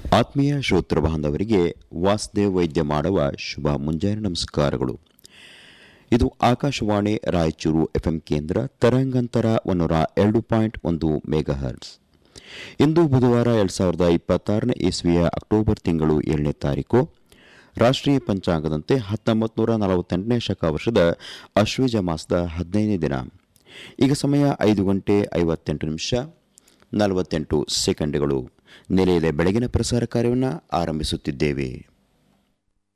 ಆತ್ಮೀಯ ಶ್ರೋತೃ ಬಾಂಧವರಿಗೆ ವಾಸುದೇವ್ ವೈದ್ಯ ಮಾಡುವ ಶುಭ ಮುಂಜಾನೆ ನಮಸ್ಕಾರಗಳು ಇದು ಆಕಾಶವಾಣಿ ರಾಯಚೂರು ಎಫ್ಎಂ ಕೇಂದ್ರ ತರಂಗಾಂತರ ಒನ್ನೂರ ಎರಡು ಪಾಯಿಂಟ್ ಒಂದು ಮೆಗಾಹರ್ಟ್ಸ್ ಇಂದು ಬುಧವಾರ ಎರಡು ಸಾವಿರದ ಇಪ್ಪತ್ತಾರನೇ ಇಸ್ವಿಯ ಅಕ್ಟೋಬರ್ ತಿಂಗಳು ಏಳನೇ ತಾರೀಕು ರಾಷ್ಟ್ರೀಯ ಪಂಚಾಂಗದಂತೆ ಹತ್ತೊಂಬತ್ತು ನೂರ ನಲವತ್ತೆಂಟನೇ ಶಕವರ್ಷದ ಅಶ್ವಜ ಮಾಸದ ಹದಿನೈದನೇ ದಿನ ಈಗ ಸಮಯ ಐದು ಗಂಟೆ ಐವತ್ತೆಂಟು ನಿಮಿಷ ನಲವತ್ತೆಂಟು ಸೆಕೆಂಡ್ಗಳು ನಿಲಯದ ಬೆಳಗಿನ ಪ್ರಸಾರ ಕಾರ್ಯವನ್ನು ಆರಂಭಿಸುತ್ತಿದ್ದೇವೆ